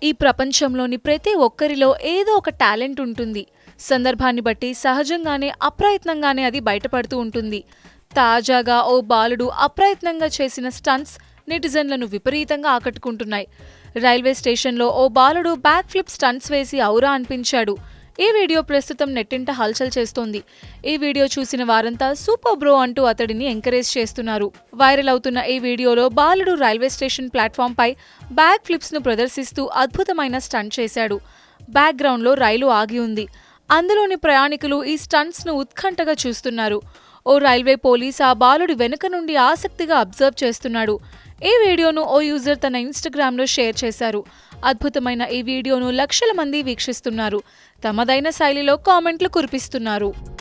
ఈ ప్రపంచంలోని ప్రతి ఒక్కరిలో ఏదో ఒక టాలెంట్ ఉంటుంది సందర్భాన్ని బట్టి సహజంగానే అప్రయత్నంగానే అది బయటపడుతూ ఉంటుంది తాజాగా ఓ బాలుడు అప్రయత్నంగా చేసిన స్టంట్స్ నెటిజన్లను విపరీతంగా ఆకట్టుకుంటున్నాయి రైల్వే స్టేషన్లో ఓ బాలుడు బ్యాక్ ఫ్లిప్ స్టంట్స్ వేసి ఔరా అనిపించాడు ఈ వీడియో ప్రస్తుతం నెట్టింట హల్చల్ చేస్తోంది ఈ వీడియో చూసిన వారంతా సూపర్ బ్రో అంటూ అతడిని ఎంకరేజ్ చేస్తున్నారు వైరల్ అవుతున్న ఈ వీడియోలో బాలుడు రైల్వే స్టేషన్ ప్లాట్ఫామ్ పై బ్యాక్ ఫ్లిప్స్ ను ప్రదర్శిస్తూ అద్భుతమైన స్టంట్ చేశాడు బ్యాక్గ్రౌండ్లో రైలు ఆగి ఉంది అందులోని ప్రయాణికులు ఈ స్టంట్స్ ను ఉత్కంఠగా చూస్తున్నారు ఓ రైల్వే పోలీస్ ఆ బాలుడి వెనుక నుండి ఆసక్తిగా అబ్జర్వ్ చేస్తున్నాడు ఈ వీడియోను ఓ యూజర్ తన ఇన్స్టాగ్రామ్లో షేర్ చేశారు అద్భుతమైన ఈ వీడియోను లక్షల మంది వీక్షిస్తున్నారు తమదైన శైలిలో కామెంట్లు కురిపిస్తున్నారు